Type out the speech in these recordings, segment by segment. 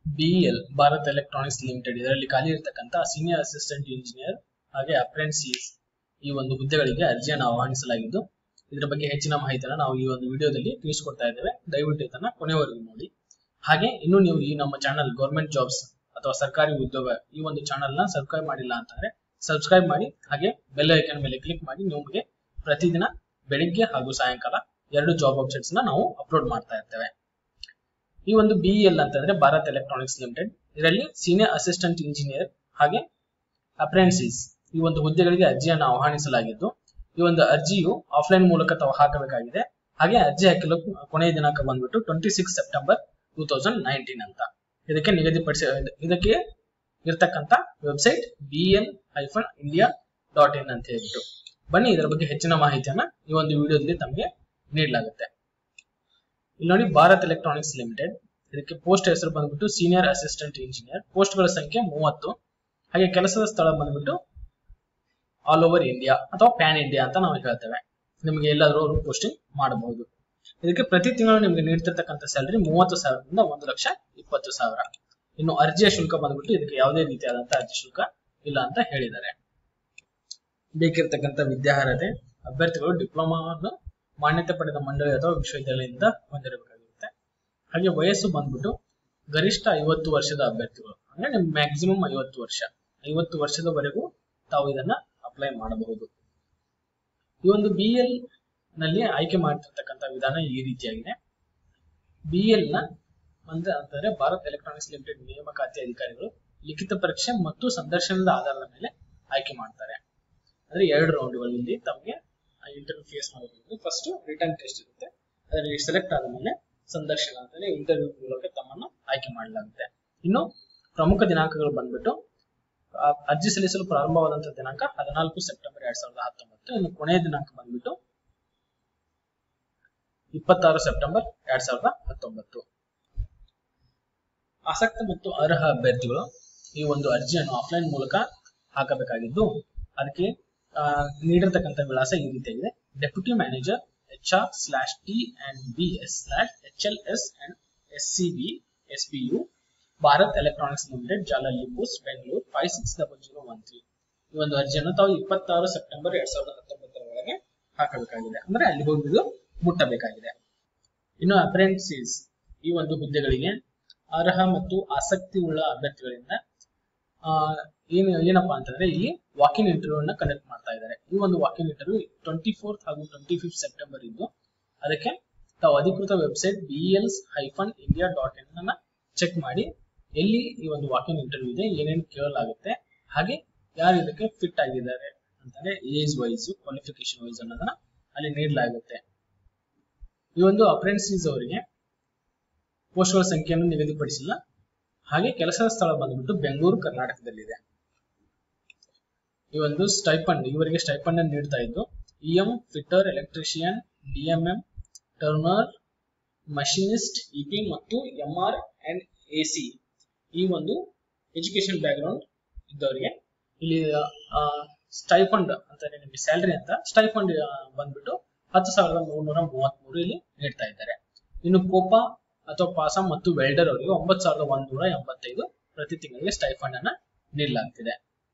BEL Bharat Electronics Limited ಇದರಲ್ಲಿ ಖಾಲಿ ಇರತಕ್ಕಂತ ಸೀನಿಯರ್ ಅಸಿಸ್ಟೆಂಟ್ ಇಂಜಿನಿಯರ್ ಹಾಗೆ ಅಪ್ರೆಂಟಿಸ್ ಈ ಒಂದು ಹುದ್ದೆಗಳಿಗೆ ಅರ್ಜಿಯನ್ನು ಆಹ್ವಾನಿಸಲಾಗಿದ್ದು ಇದರ ಬಗ್ಗೆ ಹೆಚ್ಚಿನ ಮಾಹಿತಿಯನ್ನು ನಾವು ಈ ಒಂದು ವಿಡಿಯೋದಲ್ಲಿ ತಿಳಿಸಿಕೊಡ್ತಾ ಇದ್ದೇವೆ ದಯವಿಟ್ಟು ಇದನ್ನ ಕೊನೆವರೆಗೂ ನೋಡಿ ಹಾಗೆ ಇನ್ನು ನೀವು ಈ ನಮ್ಮ ಚಾನಲ್ ಗೌರ್ಮೆಂಟ್ ಜಾಬ್ಸ್ ಅಥವಾ ಸರ್ಕಾರಿ ಉದ್ಯೋಗ ಈ ಒಂದು ಚಾನಲ್ ನ ಸಬ್ಸ್ಕ್ರೈಬ್ ಮಾಡಿಲ್ಲ ಅಂತಂದ್ರೆ ಸಬ್ಸ್ಕ್ರೈಬ್ ಮಾಡಿ ಹಾಗೆ ಬೆಲ್ ಐಕನ್ ಮೇಲೆ ಕ್ಲಿಕ್ ಮಾಡಿ ನಿಮಗೆ ಪ್ರತಿದಿನ ಬೆಳಿಗ್ಗೆ ಹಾಗೂ ಸಾಯಂಕಾಲ ಎರಡು ಜಾಬ್ ವೆಬ್ಸೈಟ್ಸ್ ನ ನಾವು ಅಪ್ಲೋಡ್ ಮಾಡ್ತಾ ಇರ್ತೇವೆ ಈ ಒಂದು ಬಿಇಎಲ್ ಅಂತಂದ್ರೆ ಭಾರತ್ ಎಲೆಕ್ಟ್ರಾನಿಕ್ಸ್ ಲಿಮಿಟೆಡ್ ಇದರಲ್ಲಿ ಸೀನಿಯರ್ ಅಸಿಸ್ಟೆಂಟ್ ಇಂಜಿನಿಯರ್ ಹಾಗೆ ಅಪ್ರೆಂಟಿಸ್ ಈ ಒಂದು ಹುದ್ದೆಗಳಿಗೆ ಅರ್ಜಿಯನ್ನು ಆಹ್ವಾನಿಸಲಾಗಿದ್ದು ಈ ಒಂದು ಅರ್ಜಿಯು ಆಫ್ಲೈನ್ ಮೂಲಕ ತಾವು ಹಾಕಬೇಕಾಗಿದೆ ಹಾಗೆ ಅರ್ಜಿ ಹಾಕಲು ಕೊನೆಯ ದಿನಾಂಕ ಬಂದ್ಬಿಟ್ಟು twenty six September two thousand nineteen ಅಂತ ಇದಕ್ಕೆ ನಿಗದಿಪಡಿಸಿ ಇದಕ್ಕೆ ಇರ್ತಕ್ಕಂತ website B L hyphen India dot in ಅಂತ ಹೇಳ್ಬಿಟ್ಟು ಬನ್ನಿ ಇದರ ಬಗ್ಗೆ ಹೆಚ್ಚಿನ ಮಾಹಿತಿಯನ್ನ ಈ ಒಂದು ವಿಡಿಯೋದಲ್ಲಿ ತಮಗೆ ನೀಡಲಾಗುತ್ತೆ ಇಲ್ಲಿ ನೋಡಿ ಭಾರತ್ ಎಲೆಕ್ಟ್ರಾನಿಕ್ಸ್ ಲಿಮಿಟೆಡ್ ಇದಕ್ಕೆ ಪೋಸ್ಟ್ ಹೆಸರು ಬಂದ್ಬಿಟ್ಟು ಸೀನಿಯರ್ ಅಸಿಸ್ಟೆಂಟ್ ಇಂಜಿನಿಯರ್ ಪೋಸ್ಟ್ಗಳ ಸಂಖ್ಯೆ ಮೂವತ್ತು ಹಾಗೆ ಕೆಲಸದ ಸ್ಥಳ ಬಂದ್ಬಿಟ್ಟು ಆಲ್ ಓವರ್ ಇಂಡಿಯಾ ಅಥವಾ ಪ್ಯಾನ್ ಇಂಡಿಯಾ ಅಂತ ನಾವು ಹೇಳ್ತೇವೆ ನಿಮಗೆ ಎಲ್ಲಾದ್ರೂ ಅವರು ಪೋಸ್ಟಿಂಗ್ ಮಾಡಬಹುದು ಇದಕ್ಕೆ ಪ್ರತಿ ತಿಂಗಳು ನಿಮಗೆ ನೀಡ್ತಿರ್ತಕ್ಕಂಥ ಸ್ಯಾಲರಿ ಮೂವತ್ತು ಸಾವಿರದಿಂದ ಒಂದು ಲಕ್ಷ ಇಪ್ಪತ್ತು ಸಾವಿರ ಇನ್ನು ಅರ್ಜಿಯ ಶುಲ್ಕ ಬಂದ್ಬಿಟ್ಟು ಇದಕ್ಕೆ ಯಾವುದೇ ರೀತಿಯಾದಂತಹ ಅರ್ಜಿ ಶುಲ್ಕ ಇಲ್ಲ ಅಂತ ಹೇಳಿದ್ದಾರೆ ಬೇಕಿರ್ತಕ್ಕಂಥ ವಿದ್ಯಾರ್ಹತೆ ಅಭ್ಯರ್ಥಿಗಳು ಡಿಪ್ಲೊಮಾವನ್ನು ಮಾನ್ಯತೆ ಪಡೆದ ಮಂಡಳಿ ಅಥವಾ ವಿಶ್ವವಿದ್ಯಾಲಯದಿಂದ ಹೊಂದಿರಬೇಕಾಗಿರುತ್ತೆ ಹಾಗೆ ವಯಸ್ಸು ಬಂದ್ಬಿಟ್ಟು ಗರಿಷ್ಠ ಐವತ್ತು ವರ್ಷದ ಅಭ್ಯರ್ಥಿಗಳು ಅಂದ್ರೆ ನಿಮ್ ಮ್ಯಾಕ್ಸಿಮಮ್ ಐವತ್ತು ವರ್ಷ ಐವತ್ತು ವರ್ಷದವರೆಗೂ ತಾವು ಇದನ್ನ ಅಪ್ಲೈ ಮಾಡಬಹುದು ಈ ಒಂದು ಬಿ ಎಲ್ ನಲ್ಲಿ ಆಯ್ಕೆ ಮಾಡ್ತಿರ್ತಕ್ಕಂಥ ವಿಧಾನ ಈ ರೀತಿಯಾಗಿದೆ ಬಿ ಎಲ್ ನ ಅಂದ್ರೆ ಅಂತಂದ್ರೆ ಭಾರತ್ ಎಲೆಕ್ಟ್ರಾನಿಕ್ಸ್ ಲಿಮಿಟೆಡ್ ನೇಮಕಾತಿ ಅಧಿಕಾರಿಗಳು ಲಿಖಿತ ಪರೀಕ್ಷೆ ಮತ್ತು ಸಂದರ್ಶನದ ಆಧಾರದ ಮೇಲೆ ಆಯ್ಕೆ ಮಾಡ್ತಾರೆ ಅಂದ್ರೆ ಎರಡು ರೌಂಡ್ಗಳು ಇಲ್ಲಿ ತಮಗೆ ಇಂಟರ್ವ್ಯೂ ಫೇಸ್ ಮಾಡಬೇಕು ಫಸ್ಟ್ ರಿಟರ್ನ್ ಟೆಸ್ಟ್ ಇರುತ್ತೆ ಅದರಲ್ಲಿ ಸೆಲೆಕ್ಟ್ ಆದ ಮೇಲೆ ಸಂದರ್ಶನ ಅಂತಾನೆ ಇಂಟರ್ವ್ಯೂ ಮೂಲಕ ತಮ್ಮನ್ನ ಆಯ್ಕೆ ಮಾಡಲಾಗುತ್ತೆ ಇನ್ನು ಪ್ರಮುಖ ದಿನಾಂಕಗಳು ಬಂದ್ಬಿಟ್ಟು ಅರ್ಜಿ ಸಲ್ಲಿಸಲು ಪ್ರಾರಂಭವಾದಂತಹ ದಿನಾಂಕ ಹದಿನಾಲ್ಕು ಸೆಪ್ಟೆಂಬರ್ ಎರಡ್ ಸಾವಿರದ ಹತ್ತೊಂಬತ್ತು ಇನ್ನು ಕೊನೆಯ ದಿನಾಂಕ ಬಂದ್ಬಿಟ್ಟು ಇಪ್ಪತ್ತಾರು ಸೆಪ್ಟೆಂಬರ್ ಎರಡ್ ಸಾವಿರದ ಹತ್ತೊಂಬತ್ತು ಆಸಕ್ತ ಮತ್ತು ಅರ್ಹ ಅಭ್ಯರ್ಥಿಗಳು ಈ ಒಂದು ಅರ್ಜಿಯನ್ನು ಆಫ್ಲೈನ್ ಮೂಲಕ ಹಾಕಬೇಕಾಗಿದ್ದು ಅದಕ್ಕೆ ನೀಡಿರ್ತಕ್ಕಂಥ ವಿಳಾಸ ಈ ರೀತಿಯಾಗಿದೆ deputy manager H R slash T and B S slash H L S and S C B S P U Bharat Electronics Limited Jalahalli post Bengaluru five six double zero one three ಈ ಒಂದು ಅರ್ಜಿಯನ್ನು ತಾವು ಇಪ್ಪತ್ತಾರು ಸೆಪ್ಟೆಂಬರ್ ಎರಡ್ ಸಾವಿರದ ಹತ್ತೊಂಬತ್ತರ ಒಳಗೆ ಹಾಕಬೇಕಾಗಿದೆ ಅಂದ್ರೆ ಅಲ್ಲಿ ಹೋಗಿದ್ದು ಮುಟ್ಟಬೇಕಾಗಿದೆ ಇನ್ನು ಅಪ್ರೆಂಟಿಸ್ ಈ ಒಂದು ಹುದ್ದೆಗಳಿಗೆ ಅರ್ಹ ಮತ್ತು ಆಸಕ್ತಿ ಉಳ್ಳ ಅಭ್ಯರ್ಥಿಗಳಿಂದ ಆ ಏನು ಏನಪ್ಪಾ ಅಂತಂದ್ರೆ ಇಲ್ಲಿ ವಾಕಿನ್ ಇಂಟರ್ವ್ಯೂ ಅನ್ನ ಕಂಡಕ್ಟ್ ಮಾಡ್ತಾ ಇದ್ದಾರೆ ಈ ಒಂದು ವಾಕಿನ್ ಇಂಟರ್ವ್ಯೂ ಟ್ವೆಂಟಿ ಫೋರ್ತ್ ಹಾಗೂ ಟ್ವೆಂಟಿ ಫಿಫ್ತ್ ಸೆಪ್ಟೆಂಬರ್ ಇದ್ದು ಅದಕ್ಕೆ ತಾವು ಅಧಿಕೃತ website B L hyphen India dot in ಅನ್ನ ಚೆಕ್ ಮಾಡಿ ಎಲ್ಲಿ ಈ ಒಂದು ವಾಕಿನ್ ಇಂಟರ್ವ್ಯೂ ಇದೆ ಏನೇನು ಕೇಳಲಾಗುತ್ತೆ ಹಾಗೆ ಯಾರು ಇದಕ್ಕೆ ಫಿಟ್ ಆಗಿದ್ದಾರೆ ಅಂತಂದ್ರೆ ಏಜ್ ವೈಸ್ ಕ್ವಾಲಿಫಿಕೇಶನ್ ವೈಸ್ ಅನ್ನೋದನ್ನ ಅಲ್ಲಿ ನೀಡಲಾಗುತ್ತೆ ಈ ಒಂದು ಅಪ್ರೆಂಟಿಸ್ ಅವರಿಗೆ ಪೋಸ್ಟ್ಗಳ ಸಂಖ್ಯೆಯನ್ನು ನಿಗದಿಪಡಿಸಿಲ್ಲ ಹಾಗೆ ಕೆಲಸದ ಸ್ಥಳ ಬಂದ್ಬಿಟ್ಟು ಬೆಂಗಳೂರು ಕರ್ನಾಟಕದಲ್ಲಿದೆ ಈ ಒಂದು ಸ್ಟೈಪಂಡ್ ಇವರಿಗೆ ಸ್ಟೈಪಂಡ್ ಅನ್ನು ನೀಡ್ತಾ ಇದ್ದು E M fitter electrician D M M turner machinist EP ಮತ್ತು M R and A C ಈ ಒಂದು ಎಜುಕೇಶನ್ ಬ್ಯಾಕ್ ಗ್ರೌಂಡ್ ಇದ್ದವರಿಗೆ ಇಲ್ಲಿ ಸ್ಟೈಫಂಡ್ ಅಂತ ನಿಮಗೆ ಸ್ಯಾಲರಿ ಅಂತ ಸ್ಟೈಫಂಡ್ ಬಂದ್ಬಿಟ್ಟು ಹತ್ತು ಸಾವಿರದ ಮೂರ್ನೂರ ಮೂವತ್ತ್ ಮೂರು ಇಲ್ಲಿ ನೀಡ್ತಾ ಇದ್ದಾರೆ ಇನ್ನು ಕೋಪಾ ಅಥವಾ ಪಾಸಂ ಮತ್ತು ವೆಲ್ಡರ್ ಅವರಿಗೆ ಒಂಬತ್ತು ಸಾವಿರದ ಒಂದೂರ ಎಂಬತ್ತೈದು ಪ್ರತಿ ತಿಂಗಳಿಗೆ ಸ್ಟೈಫಂಡ್ ಅನ್ನ ನೀಡಲಾಗ್ತಿದೆ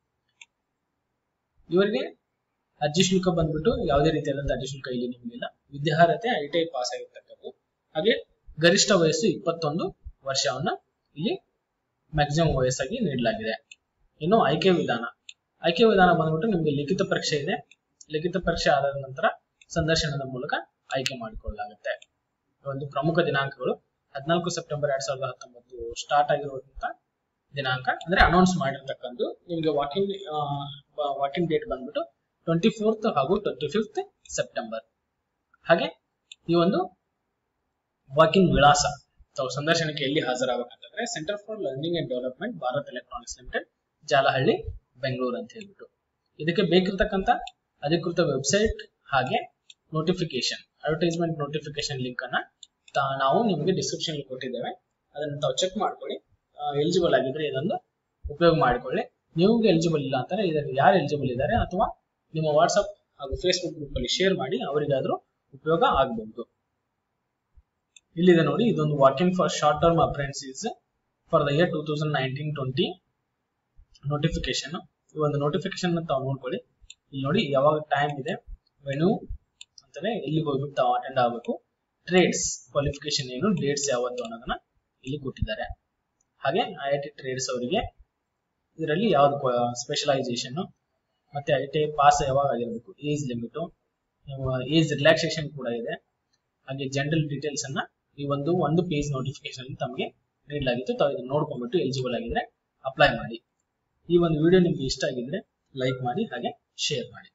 ಇವರಿಗೆ ಅರ್ಜಿ ಶುಲ್ಕ ಬಂದ್ಬಿಟ್ಟು ಯಾವುದೇ ರೀತಿಯಾದಂತಹ ಅರ್ಜಿ ಶುಲ್ಕ ಇಲ್ಲಿ ನಿಮಗಿಲ್ಲ ವಿದ್ಯಾರ್ಹತೆ ಐ ಟಿ ಐ ಪಾಸ್ ಆಗಿರ್ತಕ್ಕದ್ದು ಹಾಗೆ ಗರಿಷ್ಠ ವಯಸ್ಸು ಇಪ್ಪತ್ತೊಂದು ವರ್ಷವನ್ನ ಇಲ್ಲಿ ಮ್ಯಾಕ್ಸಿಮಮ್ ವಯಸ್ಸಾಗಿ ನೀಡಲಾಗಿದೆ ಇನ್ನು ಆಯ್ಕೆ ವಿಧಾನ ಆಯ್ಕೆ ವಿಧಾನ ಬಂದ್ಬಿಟ್ಟು ನಿಮಗೆ ಲಿಖಿತ ಪರೀಕ್ಷೆ ಇದೆ ಲಿಖಿತ ಪರೀಕ್ಷೆ ಆದ ನಂತರ ಸಂದರ್ಶನದ ಮೂಲಕ ಆಯ್ಕೆ ಮಾಡಿಕೊಳ್ಳಲಾಗುತ್ತೆ ಒಂದು ಪ್ರಮುಖ ದಿನಾಂಕಗಳು ಹದಿನಾಲ್ಕು ಸೆಪ್ಟೆಂಬರ್ ಎರಡ್ ಸಾವಿರದ ಹತ್ತೊಂಬತ್ತು ಸ್ಟಾರ್ಟ್ ಆಗಿರುವಂತ ದಿನಾಂಕ ಅಂದ್ರೆ ಅನೌನ್ಸ್ ಮಾಡಿರ್ತಕ್ಕಂಥ ನಿಮಗೆ ವಾಕಿಂಗ್ ವಾಕಿಂಗ್ ಡೇಟ್ ಬಂದ್ಬಿಟ್ಟು ಟ್ವೆಂಟಿ ಫೋರ್ತ್ ಹಾಗೂ ಟ್ವೆಂಟಿ ಫಿಫ್ತ್ ಸೆಪ್ಟೆಂಬರ್ ಹಾಗೆ ಈ ಒಂದು ವಾಕಿಂಗ್ ವಿಳಾಸ ತಾವು ಸಂದರ್ಶನಕ್ಕೆ ಎಲ್ಲಿ ಹಾಜರಾಗಬೇಕಂತಂದ್ರೆ centre for learning and development Bharat Electronics Limited Jalahalli Bengaluru ಅಂತ ಹೇಳ್ಬಿಟ್ಟು ಇದಕ್ಕೆ ಬೇಕಿರ್ತಕ್ಕಂಥ ಅಧಿಕೃತ ವೆಬ್ಸೈಟ್ ಹಾಗೆ ನೋಟಿಫಿಕೇಶನ್ ಅಡ್ವರ್ಟೈಸ್ಮೆಂಟ್ ನೋಟಿಫಿಕೇಶನ್ ಲಿಂಕ್ ಅನ್ನ ನಾವು ನಿಮಗೆ ಡಿಸ್ಕ್ರಿಪ್ಷನ್ ಕೊಟ್ಟಿದ್ದೇವೆ ಅದನ್ನು ತಾವು ಚೆಕ್ ಮಾಡ್ಕೊಳ್ಳಿ ಎಲಿಜಿಬಲ್ ಆಗಿದ್ರೆ ಇದೊಂದು ಉಪಯೋಗ ಮಾಡಿಕೊಳ್ಳಿ ನಿಮಗೆ ಎಲಿಜಿಬಲ್ ಇಲ್ಲ ಅಂತಾರೆ ಇದರಲ್ಲಿ ಯಾರು ಎಲಿಜಿಬಲ್ ಇದ್ದಾರೆ ಅಥವಾ ನಿಮ್ಮ ವಾಟ್ಸ್ಆಪ್ ಹಾಗೂ ಫೇಸ್ಬುಕ್ ಗ್ರೂಪ್ ಅಲ್ಲಿ ಶೇರ್ ಮಾಡಿ ಅವರಿಗಾದ್ರೂ ಉಪಯೋಗ ಆಗಬಹುದು ಇಲ್ಲಿದೆ ನೋಡಿ ಇದೊಂದು walking for short term apprentice for the year two thousand nineteen twenty notification ಈ ಒಂದು ನೋಟಿಫಿಕೇಶನ್ ತಾವು ನೋಡ್ಕೊಳ್ಳಿ ಇಲ್ಲಿ ನೋಡಿ ಯಾವಾಗ ಟೈಮ್ ಇದೆ ವೆನ್ಯೂ ಅಂತಾನೆ ಎಲ್ಲಿಗೆ ಹೋಗ್ಬಿಟ್ಟು ತಾವು ಅಟೆಂಡ್ ಆಗಬೇಕು ಟ್ರೇಡ್ಸ್ ಕ್ವಾಲಿಫಿಕೇಶನ್ ಏನು ಡೇಟ್ಸ್ ಯಾವತ್ತು ಅನ್ನೋದನ್ನ ಇಲ್ಲಿ ಕೊಟ್ಟಿದ್ದಾರೆ ಹಾಗೆ ಐ ಐ ಟಿ ಟ್ರೇಡ್ಸ್ ಅವರಿಗೆ ಇದರಲ್ಲಿ ಯಾವ್ದು ಸ್ಪೆಷಲೈಸೇಷನ್ ಮತ್ತೆ ಐ ಟಿ ಪಾಸ್ ಯಾವಾಗ ಆಗಿರಬೇಕು ಏಜ್ ಲಿಮಿಟ್ ಏಜ್ ರಿಲ್ಯಾಕ್ಸೇಷನ್ ಕೂಡ ಇದೆ ಹಾಗೆ ಜನರಲ್ ಡೀಟೇಲ್ಸ್ ಅನ್ನ ಈ ಒಂದು ಒಂದು ಪೇಜ್ ನೋಟಿಫಿಕೇಶನ್ ತಮಗೆ ನೀಡಲಾಗಿತ್ತು ತಾವು ಇದನ್ನ ನೋಡ್ಕೊಂಡ್ಬಿಟ್ಟು ಎಲಿಜಿಬಲ್ ಆಗಿದ್ರೆ ಅಪ್ಲೈ ಮಾಡಿ ಈ ಒಂದು ವಿಡಿಯೋ ನಿಮ್ಗೆ ಇಷ್ಟ ಆಗಿದ್ರೆ ಲೈಕ್ ಮಾಡಿ ಹಾಗೆ ಶೇರ್ ಮಾಡಿ